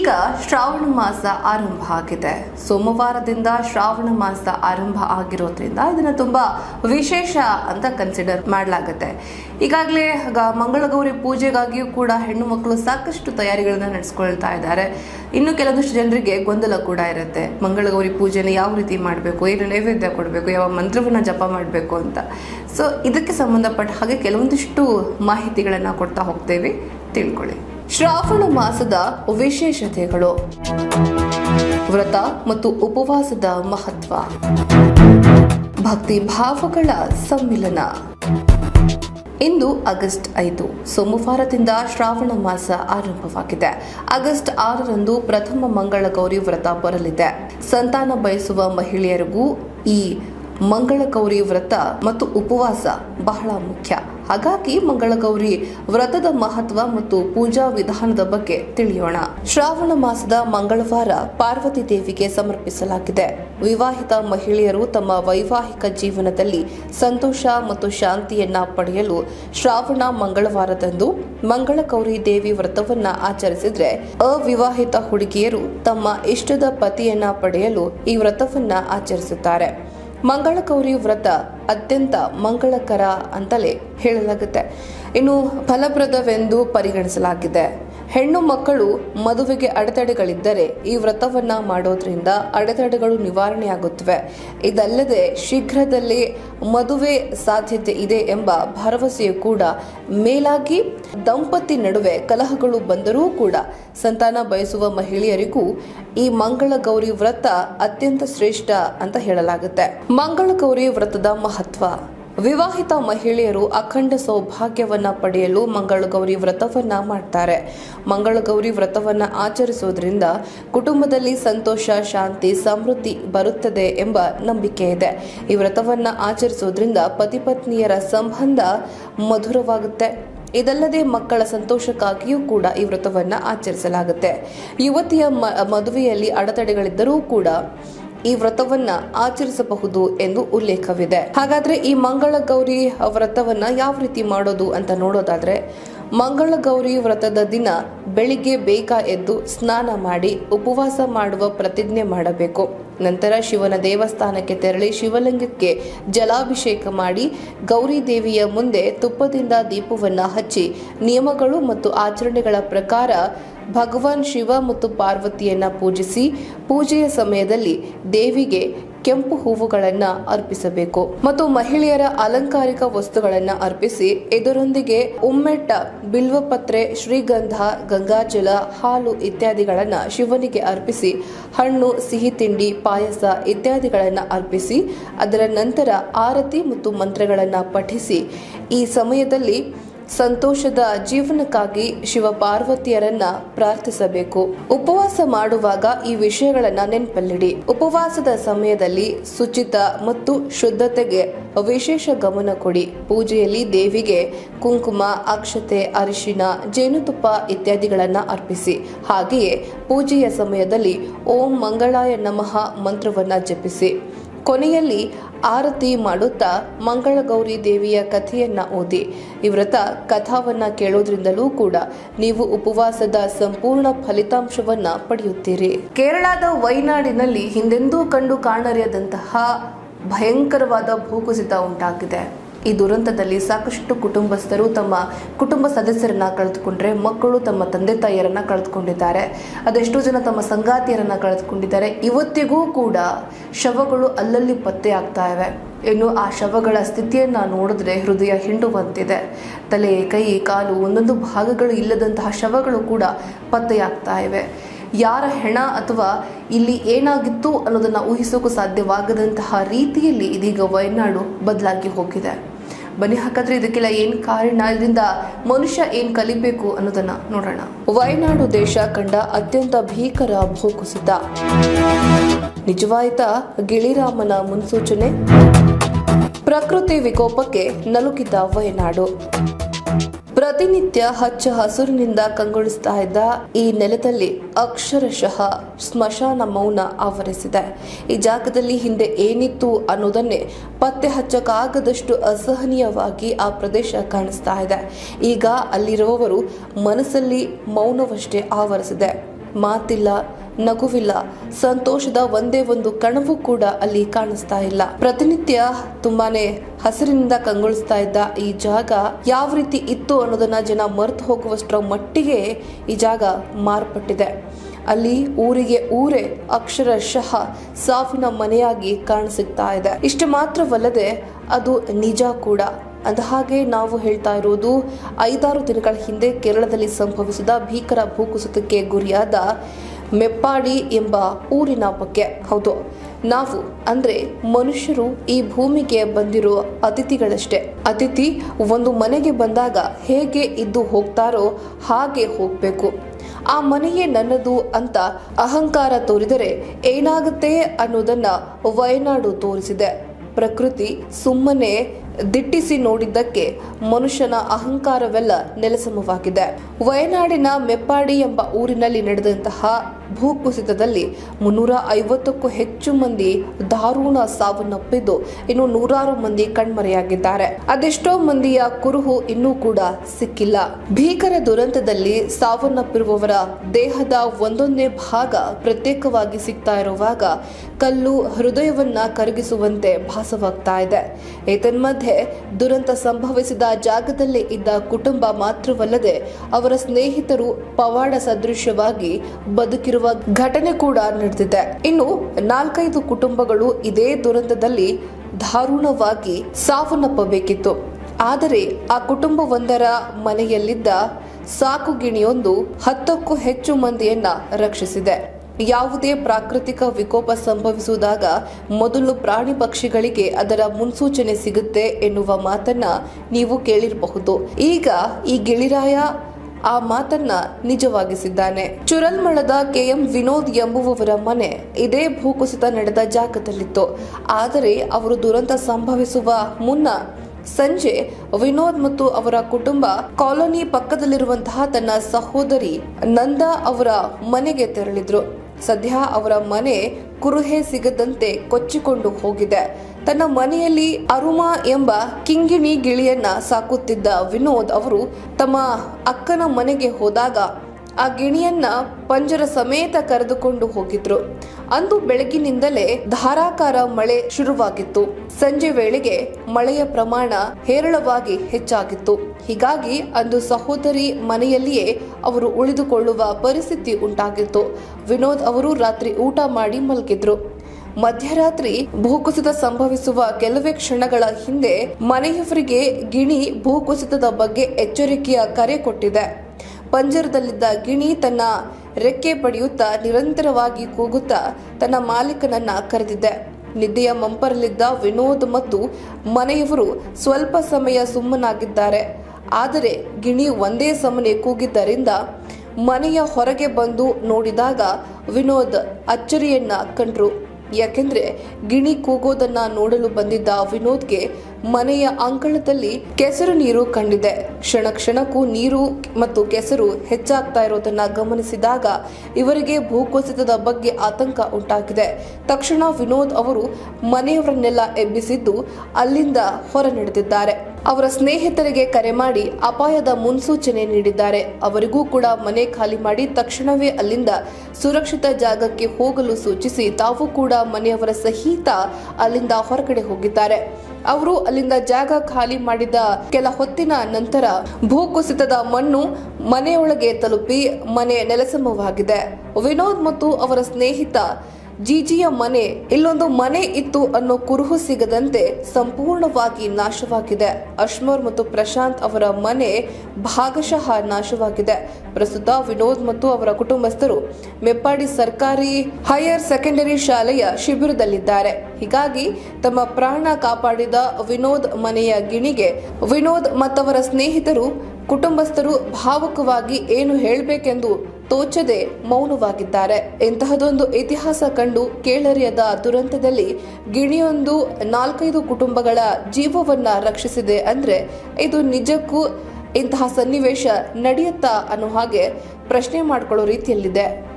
ಈಗ ಶ್ರಾವಣ ಮಾಸ ಆರಂಭ ಆಗಿದೆ ಸೋಮವಾರದಿಂದ ಶ್ರಾವಣ ಮಾಸ ಆರಂಭ ಆಗಿರೋದ್ರಿಂದ ಇದನ್ನ ತುಂಬಾ ವಿಶೇಷ ಅಂತ ಕನ್ಸಿಡರ್ ಮಾಡಲಾಗುತ್ತೆ ಈಗಾಗಲೇ ಮಂಗಳಗೌರಿ ಪೂಜೆಗಾಗಿಯೂ ಕೂಡ ಹೆಣ್ಣು ಮಕ್ಕಳು ಸಾಕಷ್ಟು ತಯಾರಿಗಳನ್ನ ನಡೆಸ್ಕೊಳ್ತಾ ಇದ್ದಾರೆ ಇನ್ನು ಕೆಲವೊಂದಿಷ್ಟು ಜನರಿಗೆ ಗೊಂದಲ ಕೂಡ ಇರುತ್ತೆ ಮಂಗಳಗೌರಿ ಪೂಜೆನ ಯಾವ ರೀತಿ ಮಾಡಬೇಕು ಏನು ನೈವೇದ್ಯ ಕೊಡಬೇಕು ಯಾವ ಮಂತ್ರವನ್ನ ಜಪ ಮಾಡಬೇಕು ಅಂತ ಸೊ ಇದಕ್ಕೆ ಸಂಬಂಧಪಟ್ಟ ಹಾಗೆ ಕೆಲವೊಂದಿಷ್ಟು ಮಾಹಿತಿಗಳನ್ನ ಕೊಡ್ತಾ ಹೋಗ್ತೇವೆ ತಿಳ್ಕೊಳ್ಳಿ ಶ್ರಾವಣ ಮಾಸದ ವಿಶೇಷತೆಗಳು ವ್ರತ ಮತ್ತು ಉಪವಾಸದ ಮಹತ್ವ ಭಕ್ತಿ ಭಾವಗಳ ಸಮ್ಮಿಲನ ಇಂದು ಆಗಸ್ಟ್ ಐದು ಸೋಮವಾರದಿಂದ ಶ್ರಾವಣ ಮಾಸ ಆರಂಭವಾಗಿದೆ ಆಗಸ್ಟ್ ಆರರಂದು ಪ್ರಥಮ ಮಂಗಳ ಗೌರಿ ವ್ರತ ಬರಲಿದೆ ಸಂತಾನ ಬಯಸುವ ಮಹಿಳೆಯರಿಗೂ ಈ ಮಂಗಳಗೌರಿ ವ್ರತ ಮತ್ತು ಉಪವಾಸ ಬಹಳ ಮುಖ್ಯ ಹಾಗಾಗಿ ಮಂಗಳಗೌರಿ ವ್ರತದ ಮಹತ್ವ ಮತ್ತು ಪೂಜಾ ವಿಧಾನದ ಬಗ್ಗೆ ತಿಳಿಯೋಣ ಶ್ರಾವಣ ಮಾಸದ ಮಂಗಳವಾರ ಪಾರ್ವತಿ ದೇವಿಗೆ ಸಮರ್ಪಿಸಲಾಗಿದೆ ವಿವಾಹಿತ ಮಹಿಳೆಯರು ತಮ್ಮ ವೈವಾಹಿಕ ಜೀವನದಲ್ಲಿ ಸಂತೋಷ ಮತ್ತು ಶಾಂತಿಯನ್ನ ಪಡೆಯಲು ಶ್ರಾವಣ ಮಂಗಳವಾರದಂದು ಮಂಗಳಗೌರಿ ದೇವಿ ವ್ರತವನ್ನ ಆಚರಿಸಿದ್ರೆ ಅವಿವಾಹಿತ ಹುಡುಗಿಯರು ತಮ್ಮ ಇಷ್ಟದ ಪತಿಯನ್ನ ಪಡೆಯಲು ಈ ವ್ರತವನ್ನ ಆಚರಿಸುತ್ತಾರೆ ಮಂಗಳಗೌರಿ ವ್ರತ ಅತ್ಯಂತ ಮಂಗಳಕರ ಅಂತಲೇ ಹೇಳಲಾಗುತ್ತೆ ಇನ್ನು ಫಲಪ್ರದವೆಂದು ಪರಿಗಣಿಸಲಾಗಿದೆ ಹೆಣ್ಣು ಮಕ್ಕಳು ಮದುವೆಗೆ ಅಡೆತಡೆಗಳಿದ್ದರೆ ಈ ವ್ರತವನ್ನ ಮಾಡೋದ್ರಿಂದ ಅಡೆತಡೆಗಳು ನಿವಾರಣೆಯಾಗುತ್ತವೆ ಇದಲ್ಲದೆ ಶೀಘ್ರದಲ್ಲೇ ಮದುವೆ ಸಾಧ್ಯತೆ ಇದೆ ಎಂಬ ಭರವಸೆಯು ಕೂಡ ಮೇಲಾಗಿ ದಂಪತಿ ನಡುವೆ ಕಲಹಗಳು ಬಂದರೂ ಕೂಡ ಸಂತಾನ ಬಯಸುವ ಮಹಿಳೆಯರಿಗೂ ಈ ಮಂಗಳ ಗೌರಿ ವ್ರತ ಅತ್ಯಂತ ಶ್ರೇಷ್ಠ ಅಂತ ಹೇಳಲಾಗುತ್ತೆ ಮಂಗಳ ಗೌರಿ ವ್ರತದ ಮಹತ್ವ ವಿವಾಹಿತ ಮಹಿಳೆಯರು ಅಖಂಡ ಸೌಭಾಗ್ಯವನ್ನ ಪಡೆಯಲು ಮಂಗಳಗೌರಿ ವ್ರತವನ್ನ ಮಾಡ್ತಾರೆ ಮಂಗಳಗೌರಿ ವ್ರತವನ್ನ ಆಚರಿಸುವುದರಿಂದ ಕುಟುಂಬದಲ್ಲಿ ಸಂತೋಷ ಶಾಂತಿ ಸಮೃದ್ಧಿ ಬರುತ್ತದೆ ಎಂಬ ನಂಬಿಕೆ ಇದೆ ಈ ವ್ರತವನ್ನ ಆಚರಿಸುವುದರಿಂದ ಪತಿ ಪತ್ನಿಯರ ಸಂಬಂಧ ಮಧುರವಾಗುತ್ತೆ ಇದಲ್ಲದೆ ಮಕ್ಕಳ ಸಂತೋಷಕ್ಕಾಗಿಯೂ ಕೂಡ ಈ ವ್ರತವನ್ನ ಆಚರಿಸಲಾಗುತ್ತೆ ಯುವತಿಯ ಮ- ಮದುವೆಯಲ್ಲಿ ಅಡೆತಡೆಗಳಿದ್ದರೂ ಕೂಡ ಈ ವ್ರತವನ್ನ ಆಚರಿಸಬಹುದು ಎಂದು ಉಲ್ಲೇಖವಿದೆ ಹಾಗಾದ್ರೆ ಈ ಮಂಗಳ ಗೌರಿ ವ್ರತವನ್ನ ಯಾವ ರೀತಿ ಮಾಡೋದು ಅಂತ ನೋಡೋದಾದ್ರೆ ಮಂಗಳ ಗೌರಿ ವ್ರತದ ದಿನ ಬೆಳಿಗ್ಗೆ ಬೇಗ ಎದ್ದು ಸ್ನಾನ ಮಾಡಿ ಉಪವಾಸ ಮಾಡುವ ಪ್ರತಿಜ್ಞೆ ಮಾಡಬೇಕು ನಂತರ ಶಿವನ ದೇವಸ್ಥಾನಕ್ಕೆ ತೆರಳಿ ಶಿವಲಿಂಗಕ್ಕೆ ಜಲಾಭಿಷೇಕ ಮಾಡಿ ಗೌರಿ ದೇವಿಯ ಮುಂದೆ ತುಪ್ಪದಿಂದ ದೀಪವನ್ನ ಹಚ್ಚಿ ನಿಯಮಗಳು ಮತ್ತು ಆಚರಣೆಗಳ ಪ್ರಕಾರ ಭಗವಾನ್ ಶಿವ ಮತ್ತು ಪಾರ್ವತಿಯನ್ನ ಪೂಜಿಸಿ ಪೂಜೆಯ ಸಮಯದಲ್ಲಿ ದೇವಿಗೆ ಕೆಂಪು ಹೂವುಗಳನ್ನ ಅರ್ಪಿಸಬೇಕು ಮತ್ತು ಮಹಿಳೆಯರ ಅಲಂಕಾರಿಕ ವಸ್ತುಗಳನ್ನ ಅರ್ಪಿಸಿ ಇದರೊಂದಿಗೆ ಉಮ್ಮೆಟ್ಟ ಬಿಲ್ವಪತ್ರೆ ಶ್ರೀಗಂಧ ಗಂಗಾಜಲ ಹಾಲು ಇತ್ಯಾದಿಗಳನ್ನ ಶಿವನಿಗೆ ಅರ್ಪಿಸಿ ಹಣ್ಣು ಸಿಹಿ ತಿಂಡಿ ಪಾಯಸ ಇತ್ಯಾದಿಗಳನ್ನ ಅರ್ಪಿಸಿ ಅದರ ನಂತರ ಆರತಿ ಮತ್ತು ಮಂತ್ರಗಳನ್ನ ಪಠಿಸಿ ಈ ಸಮಯದಲ್ಲಿ ಸಂತೋಷದ ಜೀವನಕ್ಕಾಗಿ ಶಿವ ಪಾರ್ವತಿಯರನ್ನ ಪ್ರಾರ್ಥಿಸಬೇಕು ಉಪವಾಸ ಮಾಡುವಾಗ ಈ ವಿಷಯಗಳನ್ನ ನೆನಪಲ್ಲಿಡಿ ಉಪವಾಸದ ಸಮಯದಲ್ಲಿ ಶುಚಿತ ಮತ್ತು ಶುದ್ಧತೆಗೆ ವಿಶೇಷ ಗಮನ ಕೊಡಿ ಪೂಜೆಯಲ್ಲಿ ದೇವಿಗೆ ಕುಂಕುಮ ಅಕ್ಷತೆ ಅರಿಶಿನ ಜೇನುತುಪ್ಪ ಇತ್ಯಾದಿಗಳನ್ನ ಅರ್ಪಿಸಿ ಹಾಗೆಯೇ ಪೂಜೆಯ ಸಮಯದಲ್ಲಿ ಓಂ ಮಂಗಳಾಯ ನಮಃ ಮಂತ್ರವನ್ನ ಜಪಿಸಿ ಕೊನೆಯಲ್ಲಿ ಆರತಿ ಮಾಡುತ್ತಾ ಮಂಗಳಗೌರಿ ದೇವಿಯ ಕಥೆಯನ್ನ ಓದಿ ಈ ವ್ರತ ಕಥಾವನ್ನ ಕೇಳೋದ್ರಿಂದಲೂ ಕೂಡ ನೀವು ಉಪವಾಸದ ಸಂಪೂರ್ಣ ಫಲಿತಾಂಶವನ್ನ ಪಡೆಯುತ್ತೀರಿ ಕೇರಳದ ವೈನಾಡಿನಲ್ಲಿ ಹಿಂದೆಂದೂ ಕಂಡು ಕಾಣರಿಯದಂತಹ ಭಯಂಕರವಾದ ಭೂಕುಸಿತ ಉಂಟಾಗಿದೆ ಈ ದುರಂತದಲ್ಲಿ ಸಾಕಷ್ಟು ಕುಟುಂಬಸ್ಥರು ತಮ್ಮ ಕುಟುಂಬ ಸದಸ್ಯರನ್ನ ಕಳೆದುಕೊಂಡ್ರೆ ಮಕ್ಕಳು ತಮ್ಮ ತಂದೆ ತಾಯಿಯರನ್ನ ಕಳೆದುಕೊಂಡಿದ್ದಾರೆ ಅದೆಷ್ಟೋ ಜನ ತಮ್ಮ ಸಂಗಾತಿಯರನ್ನ ಕಳೆದುಕೊಂಡಿದ್ದಾರೆ ಇವತ್ತಿಗೂ ಕೂಡ ಶವಗಳು ಅಲ್ಲಲ್ಲಿ ಪತ್ತೆ ಆಗ್ತಾ ಇವೆ ಇನ್ನು ಆ ಶವಗಳ ಸ್ಥಿತಿಯನ್ನ ನೋಡಿದ್ರೆ ಹೃದಯ ಹಿಂಡುವಂತಿದೆ ತಲೆ ಕೈ ಕಾಲು ಒಂದೊಂದು ಭಾಗಗಳು ಇಲ್ಲದಂತಹ ಶವಗಳು ಕೂಡ ಪತ್ತೆಯಾಗ್ತಾ ಇವೆ ಯಾರ ಹೆಣ ಅಥವಾ ಇಲ್ಲಿ ಏನಾಗಿತ್ತು ಅನ್ನೋದನ್ನ ಊಹಿಸೋಕು ಸಾಧ್ಯವಾಗದಂತಹ ರೀತಿಯಲ್ಲಿ ಇದೀಗ ವಯನಾಡು ಬದಲಾಗಿ ಹೋಗಿದೆ ಬನ್ನಿ ಹಾಗಾದ್ರೆ ಇದಕ್ಕೆಲ್ಲ ಏನ್ ಕಾರಣ ಇದರಿಂದ ಮನುಷ್ಯ ಏನ್ ಕಲಿಬೇಕು ಅನ್ನೋದನ್ನ ನೋಡೋಣ ವಯನಾಡು ದೇಶ ಕಂಡ ಅತ್ಯಂತ ಭೀಕರ ಭೂಕುಸಿತ ನಿಜವಾಯ್ತಾ ಗಿಳಿರಾಮನ ಮುನ್ಸೂಚನೆ ಪ್ರಕೃತಿ ವಿಕೋಪಕ್ಕೆ ನಲುಗಿದ ವಯನಾಡು ಪ್ರತಿನಿತ್ಯ ಹಚ್ಚ ಹಸುರಿನಿಂದ ಕಂಗೊಳಿಸ್ತಾ ಇದ್ದ ಈ ನೆಲದಲ್ಲಿ ಅಕ್ಷರಶಃ ಸ್ಮಶಾನ ಮೌನ ಆವರಿಸಿದೆ ಈ ಜಾಗದಲ್ಲಿ ಹಿಂದೆ ಏನಿತ್ತು ಅನ್ನೋದನ್ನೇ ಪತ್ತೆ ಹಚ್ಚಕ್ಕಾಗದಷ್ಟು ಅಸಹನೀಯವಾಗಿ ಆ ಪ್ರದೇಶ ಕಾಣಿಸ್ತಾ ಇದೆ ಈಗ ಅಲ್ಲಿರುವವರು ಮನಸ್ಸಲ್ಲಿ ಮೌನವಷ್ಟೇ ಆವರಿಸಿದೆ ಮಾತಿಲ್ಲ ನಗುವಿಲ್ಲ ಸಂತೋಷದ ಒಂದೇ ಒಂದು ಕಣವು ಕೂಡ ಅಲ್ಲಿ ಕಾಣಿಸ್ತಾ ಇಲ್ಲ ಪ್ರತಿನಿತ್ಯ ತುಂಬಾನೇ ಹಸಿರಿನಿಂದ ಕಂಗೊಳಿಸ್ತಾ ಇದ್ದ ಈ ಜಾಗ ಯಾವ ರೀತಿ ಇತ್ತು ಅನ್ನೋದನ್ನ ಜನ ಮರೆತು ಹೋಗುವಷ್ಟರ ಮಟ್ಟಿಗೆ ಈ ಜಾಗ ಮಾರ್ಪಟ್ಟಿದೆ ಅಲ್ಲಿ ಊರಿಗೆ ಊರೇ ಅಕ್ಷರಶಃ ಸಾವಿನ ಮನೆಯಾಗಿ ಕಾಣಸಿಗ್ತಾ ಇದೆ ಇಷ್ಟು ಮಾತ್ರವಲ್ಲದೆ ಅದು ನಿಜ ಕೂಡ ಅಂದ ಹಾಗೆ ನಾವು ಹೇಳ್ತಾ ಇರೋದು ಐದಾರು ದಿನಗಳ ಹಿಂದೆ ಕೇರಳದಲ್ಲಿ ಸಂಭವಿಸಿದ ಭೀಕರ ಭೂಕುಸಿತಕ್ಕೆ ಗುರಿಯಾದ ಮೆಪ್ಪಾಡಿ ಎಂಬ ಊರಿನ ಬಗ್ಗೆ ಹೌದು ನಾವು ಅಂದ್ರೆ ಮನುಷ್ಯರು ಈ ಭೂಮಿಗೆ ಬಂದಿರೋ ಅತಿಥಿಗಳಷ್ಟೇ ಅತಿಥಿ ಒಂದು ಮನೆಗೆ ಬಂದಾಗ ಹೇಗೆ ಇದ್ದು ಹೋಗ್ತಾರೋ ಹಾಗೆ ಹೋಗ್ಬೇಕು ಆ ಮನೆಯೇ ನನ್ನದು ಅಂತ ಅಹಂಕಾರ ತೋರಿದರೆ ಏನಾಗುತ್ತೆ ಅನ್ನೋದನ್ನ ವಯನಾಡು ತೋರಿಸಿದೆ ಪ್ರಕೃತಿ ಸುಮ್ಮನೆ ದಿಟ್ಟಿಸಿ ನೋಡಿದ್ದಕ್ಕೆ ಮನುಷ್ಯನ ಅಹಂಕಾರವೆಲ್ಲ ನೆಲಸಮವಾಗಿದೆ ವಯನಾಡಿನ ಮೆಪ್ಪಾಡಿ ಎಂಬ ಊರಿನಲ್ಲಿ ನಡೆದಂತಹ ಭೂಕುಸಿತದಲ್ಲಿ ಮುನ್ನೂರ ಐವತ್ತಕ್ಕೂ ಹೆಚ್ಚು ಮಂದಿ ದಾರುಣ ಸಾವನ್ನಪ್ಪಿದ್ದು ಇನ್ನು ನೂರಾರು ಮಂದಿ ಕಣ್ಮರೆಯಾಗಿದ್ದಾರೆ ಅದೆಷ್ಟೋ ಮಂದಿಯ ಕುರುಹು ಇನ್ನೂ ಕೂಡ ಸಿಕ್ಕಿಲ್ಲ ಭೀಕರ ದುರಂತದಲ್ಲಿ ಸಾವನ್ನಪ್ಪಿರುವವರ ದೇಹದ ಒಂದೊಂದೇ ಭಾಗ ಪ್ರತ್ಯೇಕವಾಗಿ ಸಿಗ್ತಾ ಇರುವಾಗ ಕಲ್ಲು ಹೃದಯವನ್ನ ಕರಗಿಸುವಂತೆ ಭಾಸವಾಗ್ತಾ ಇದೆ ಏತನ್ಮಧ್ಯೆ ದುರಂತ ಸಂಭವಿಸಿದ ಜಾಗದಲ್ಲೇ ಇದ್ದ ಕುಟುಂಬ ಮಾತ್ರವಲ್ಲದೆ ಅವರ ಸ್ನೇಹಿತರು ಪವಾಡ ಸದೃಶ್ಯವಾಗಿ ಬದುಕಿರುವ ಘಟನೆ ಕೂಡ ನಡೆದಿದೆ ಇನ್ನು ನಾಲ್ಕೈದು ಕುಟುಂಬಗಳು ಇದೇ ದುರಂತದಲ್ಲಿ ದಾರುಣವಾಗಿ ಸಾವನ್ನಪ್ಪಬೇಕಿತ್ತು ಆದರೆ ಆ ಕುಟುಂಬವೊಂದರ ಮನೆಯಲ್ಲಿದ್ದ ಸಾಕುಗಿಣಿಯೊಂದು ಹತ್ತಕ್ಕೂ ಹೆಚ್ಚು ಮಂದಿಯನ್ನ ರಕ್ಷಿಸಿದೆ ಯಾವುದೇ ಪ್ರಾಕೃತಿಕ ವಿಕೋಪ ಸಂಭವಿಸುವುದಾಗ ಮೊದಲು ಪ್ರಾಣಿ ಪಕ್ಷಿಗಳಿಗೆ ಅದರ ಮುನ್ಸೂಚನೆ ಸಿಗುತ್ತೆ ಎನ್ನುವ ಮಾತನ್ನ ನೀವು ಕೇಳಿರಬಹುದು ಈಗ ಈ ಗಿಳಿರಾಯ ಆ ಮಾತನ್ನ ನಿಜವಾಗಿಸಿದ್ದಾನೆ ಚುರಲ್ಮಳದ ಕೆಎಂ ವಿನೋದ್ ಎಂಬುವವರ ಮನೆ ಇದೇ ಭೂಕುಸಿತ ನಡೆದ ಜಾಗದಲ್ಲಿತ್ತು ಆದರೆ ಅವರು ದುರಂತ ಸಂಭವಿಸುವ ಮುನ್ನ ಸಂಜೆ ವಿನೋದ್ ಮತ್ತು ಅವರ ಕುಟುಂಬ ಕಾಲೋನಿ ಪಕ್ಕದಲ್ಲಿರುವಂತಹ ತನ್ನ ಸಹೋದರಿ ನಂದಾ ಅವರ ಮನೆಗೆ ತೆರಳಿದ್ರು ಸದ್ಯ ಅವರ ಮನೆ ಕುರುಹೆ ಸಿಗದಂತೆ ಕೊಚ್ಚಿಕೊಂಡು ಹೋಗಿದೆ ತನ್ನ ಮನೆಯಲ್ಲಿ ಅರುಮಾ ಎಂಬ ಕಿಂಗಿಣಿ ಗಿಳಿಯನ್ನ ಸಾಕುತ್ತಿದ್ದ ವಿನೋದ್ ಅವರು ತಮ್ಮ ಅಕ್ಕನ ಮನೆಗೆ ಹೋದಾಗ ಆ ಗಿಣಿಯನ್ನ ಪಂಜರ ಸಮೇತ ಕರೆದುಕೊಂಡು ಹೋಗಿದ್ರು ಅಂದು ಬೆಳಗಿನಿಂದಲೇ ಧಾರಾಕಾರ ಮಳೆ ಶುರುವಾಗಿತ್ತು ಸಂಜೆ ವೇಳೆಗೆ ಮಳೆಯ ಪ್ರಮಾಣ ಹೇರಳವಾಗಿ ಹೆಚ್ಚಾಗಿತ್ತು ಹೀಗಾಗಿ ಅಂದು ಸಹೋದರಿ ಮನೆಯಲ್ಲಿಯೇ ಅವರು ಉಳಿದುಕೊಳ್ಳುವ ಪರಿಸ್ಥಿತಿ ಉಂಟಾಗಿತ್ತು ವಿನೋದ್ ಅವರು ರಾತ್ರಿ ಊಟ ಮಾಡಿ ಮಲಗಿದ್ರು ಮಧ್ಯರಾತ್ರಿ ಭೂಕುಸಿತ ಸಂಭವಿಸುವ ಕೆಲವೇ ಕ್ಷಣಗಳ ಹಿಂದೆ ಮನೆಯವರಿಗೆ ಗಿಣಿ ಭೂಕುಸಿತದ ಬಗ್ಗೆ ಎಚ್ಚರಿಕೆಯ ಕರೆ ಕೊಟ್ಟಿದೆ ಪಂಜರದಲ್ಲಿದ್ದ ಗಿಣಿ ತನ್ನ ರೆಕ್ಕೆ ಪಡೆಯುತ್ತಾ ನಿರಂತರವಾಗಿ ಕೂಗುತ್ತಾ ತನ್ನ ಮಾಲೀಕನನ್ನ ಕರೆದಿದೆ ನಿದ್ದೆಯ ಮಂಪರಲ್ಲಿದ್ದ ವಿನೋದ್ ಮತ್ತು ಮನೆಯವರು ಸ್ವಲ್ಪ ಸಮಯ ಸುಮ್ಮನಾಗಿದ್ದಾರೆ ಆದರೆ ಗಿಣಿ ಒಂದೇ ಸಮನೆ ಕೂಗಿದ್ದರಿಂದ ಮನೆಯ ಹೊರಗೆ ಬಂದು ನೋಡಿದಾಗ ವಿನೋದ್ ಅಚ್ಚರಿಯನ್ನ ಕಂಡ್ರು ಯಾಕೆಂದ್ರೆ ಗಿಣಿ ಕೂಗೋದನ್ನ ನೋಡಲು ಬಂದಿದ್ದ ವಿನೋದ್ಗೆ ಮನೆಯ ಅಂಗಳದಲ್ಲಿ ಕೆಸರು ನೀರು ಕಂಡಿದೆ ಕ್ಷಣ ಕ್ಷಣಕ್ಕೂ ನೀರು ಮತ್ತು ಕೆಸರು ಹೆಚ್ಚಾಗ್ತಾ ಇರೋದನ್ನ ಗಮನಿಸಿದಾಗ ಇವರಿಗೆ ಭೂಕುಸಿತದ ಬಗ್ಗೆ ಆತಂಕ ಉಂಟಾಗಿದೆ ತಕ್ಷಣ ವಿನೋದ್ ಅವರು ಮನೆಯವರನ್ನೆಲ್ಲ ಎಬ್ಬಿಸಿದ್ದು ಅಲ್ಲಿಂದ ಹೊರ ನಡೆದಿದ್ದಾರೆ ಅವರ ಸ್ನೇಹಿತರಿಗೆ ಕರೆ ಮಾಡಿ ಅಪಾಯದ ಮುನ್ಸೂಚನೆ ನೀಡಿದ್ದಾರೆ ಅವರಿಗೂ ಕೂಡ ಮನೆ ಖಾಲಿ ಮಾಡಿ ತಕ್ಷಣವೇ ಅಲ್ಲಿಂದ ಸುರಕ್ಷಿತ ಜಾಗಕ್ಕೆ ಹೋಗಲು ಸೂಚಿಸಿ ತಾವು ಕೂಡ ಮನೆಯವರ ಸಹಿತ ಅಲ್ಲಿಂದ ಹೊರಗಡೆ ಹೋಗಿದ್ದಾರೆ ಅವರು ಅಲ್ಲಿಂದ ಜಾಗ ಖಾಲಿ ಮಾಡಿದ ಕೆಲ ಹೊತ್ತಿನ ನಂತರ ಭೂಕುಸಿತದ ಮಣ್ಣು ಮನೆಯೊಳಗೆ ತಲುಪಿ ಮನೆ ನೆಲಸಮವಾಗಿದೆ ವಿನೋದ್ ಮತ್ತು ಅವರ ಸ್ನೇಹಿತ ಜಿಜಿಯ ಮನೆ ಇಲ್ಲೊಂದು ಮನೆ ಇತ್ತು ಅನ್ನೋ ಕುರುಹು ಸಿಗದಂತೆ ಸಂಪೂರ್ಣವಾಗಿ ನಾಶವಾಗಿದೆ ಅಶ್ಮರ್ ಮತ್ತು ಪ್ರಶಾಂತ್ ಅವರ ಮನೆ ಭಾಗಶಃ ನಾಶವಾಗಿದೆ ಪ್ರಸ್ತುತ ವಿನೋದ್ ಮತ್ತು ಅವರ ಕುಟುಂಬಸ್ಥರು ಮೆಪ್ಪಾಡಿ ಸರ್ಕಾರಿ ಹೈಯರ್ ಸೆಕೆಂಡರಿ ಶಾಲೆಯ ಶಿಬಿರದಲ್ಲಿದ್ದಾರೆ ಹೀಗಾಗಿ ತಮ್ಮ ಪ್ರಾಣ ಕಾಪಾಡಿದ ವಿನೋದ್ ಮನೆಯ ಗಿಣಿಗೆ ವಿನೋದ್ ಮತ್ತವರ ಸ್ನೇಹಿತರು ಕುಟುಂಬಸ್ಥರು ಭಾವುಕವಾಗಿ ಏನು ಹೇಳಬೇಕೆಂದು ತೋಚದೆ ಮೌನವಾಗಿದ್ದಾರೆ ಇಂತಹದೊಂದು ಇತಿಹಾಸ ಕಂಡು ಕೇಳರಿಯದ ದುರಂತದಲ್ಲಿ ಗಿಣಿಯೊಂದು ನಾಲ್ಕೈದು ಕುಟುಂಬಗಳ ಜೀವವನ್ನ ರಕ್ಷಿಸಿದೆ ಅಂದ್ರೆ ಇದು ನಿಜಕ್ಕೂ ಇಂತಹ ಸನ್ನಿವೇಶ ನಡೆಯುತ್ತಾ ಅನ್ನೋ ಹಾಗೆ ಪ್ರಶ್ನೆ ಮಾಡ್ಕೊಳ್ಳೋ ರೀತಿಯಲ್ಲಿದೆ